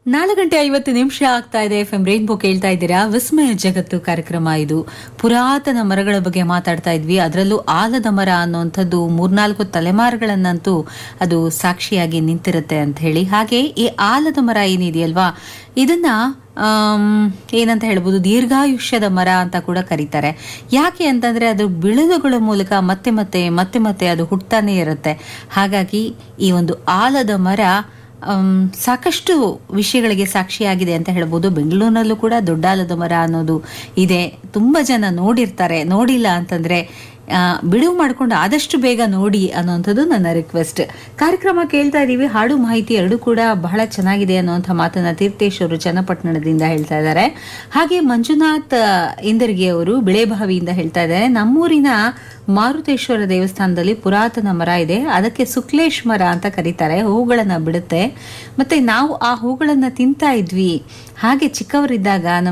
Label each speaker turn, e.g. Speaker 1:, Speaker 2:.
Speaker 1: ನಾಲ್ಕು ಗಂಟೆ ಐವತ್ತು ನಿಮಿಷ ಆಗ್ತಾ ಇದೆ ಎಫ್ ಎಂ ರೈನ್ಬೋ ಕೇಳ್ತಾ ಇದ್ದೀರಾ ವಿಸ್ಮಯ ಜಗತ್ತು ಕಾರ್ಯಕ್ರಮ ಇದು ಪುರಾತನ ಮರಗಳ ಬಗ್ಗೆ ಮಾತಾಡ್ತಾ ಇದ್ವಿ ಅದರಲ್ಲೂ ಆಲದ ಮರ ಅನ್ನುವಂಥದ್ದು ಮೂರ್ನಾಲ್ಕು ತಲೆಮಾರುಗಳನ್ನಂತೂ ಅದು ಸಾಕ್ಷಿಯಾಗಿ ನಿಂತಿರುತ್ತೆ ಅಂತ ಹೇಳಿ ಹಾಗೆ ಈ ಆಲದ ಮರ ಏನಿದೆಯಲ್ವಾ ಇದನ್ನ ಆಮ್, ಏನಂತ ಹೇಳ್ಬೋದು ದೀರ್ಘಾಯುಷ್ಯದ ಮರ ಅಂತ ಕೂಡ ಕರೀತಾರೆ ಯಾಕೆ ಅಂತಂದ್ರೆ ಅದು ಬಿಳುದುಗಳ ಮೂಲಕ ಮತ್ತೆ ಮತ್ತೆ ಮತ್ತೆ ಮತ್ತೆ ಅದು ಹುಟ್ತಾನೆ ಇರುತ್ತೆ ಹಾಗಾಗಿ ಈ ಒಂದು ಆಲದ ಮರ ಆಮ್, ಸಾಕಷ್ಟು ವಿಷಯಗಳಿಗೆ ಸಾಕ್ಷಿಯಾಗಿದೆ ಅಂತ ಹೇಳ್ಬೋದು ಬೆಂಗಳೂರಿನಲ್ಲೂ ಕೂಡ ದೊಡ್ಡಾಲದ ಮರ ಅನ್ನೋದು ಇದೆ ತುಂಬ ಜನ ನೋಡಿರ್ತಾರೆ ನೋಡಿಲ್ಲ ಅಂತಂದ್ರೆ ಆ, ಬಿಡುವು ಮಾಡ್ಕೊಂಡು ಆದಷ್ಟು ಬೇಗ ನೋಡಿ ಅನ್ನೋಂಥದ್ದು ನನ್ನ ರಿಕ್ವೆಸ್ಟ್ ಕಾರ್ಯಕ್ರಮ ಕೇಳ್ತಾ ಇದ್ದೀವಿ ಹಾಡು ಮಾಹಿತಿ ಎರಡೂ ಕೂಡ ಬಹಳ ಚೆನ್ನಾಗಿದೆ ಅನ್ನುವಂಥ ಮಾತನ್ನ ತೀರ್ಥೇಶ್ ಅವರು ಚನ್ನಪಟ್ಟಣದಿಂದ ಹೇಳ್ತಾ ಇದ್ದಾರೆ ಹಾಗೆ ಮಂಜುನಾಥ್ ಆ, ಇಂದರ್ಗಿ ಅವರು ಬಿಳೆಬಾವಿಯಿಂದ ಹೇಳ್ತಾ ಇದ್ದಾರೆ ನಮ್ಮೂರಿನ ಮಾರುತೇಶ್ವರ ದೇವಸ್ಥಾನದಲ್ಲಿ ಪುರಾತನ ಮರ ಇದೆ ಅದಕ್ಕೆ ಸುಕ್ಲೇಶ್ ಮರ ಅಂತ ಕರೀತಾರೆ ಹೂಗಳನ್ನ ಬಿಡುತ್ತೆ ಮತ್ತೆ ನಾವು ಆ ಹೂಗಳನ್ನ ತಿಂತಾ ಇದ್ವಿ ಹಾಗೆ ಚಿಕ್ಕವರಿದ್ದಾಗ ನಮ್ಮ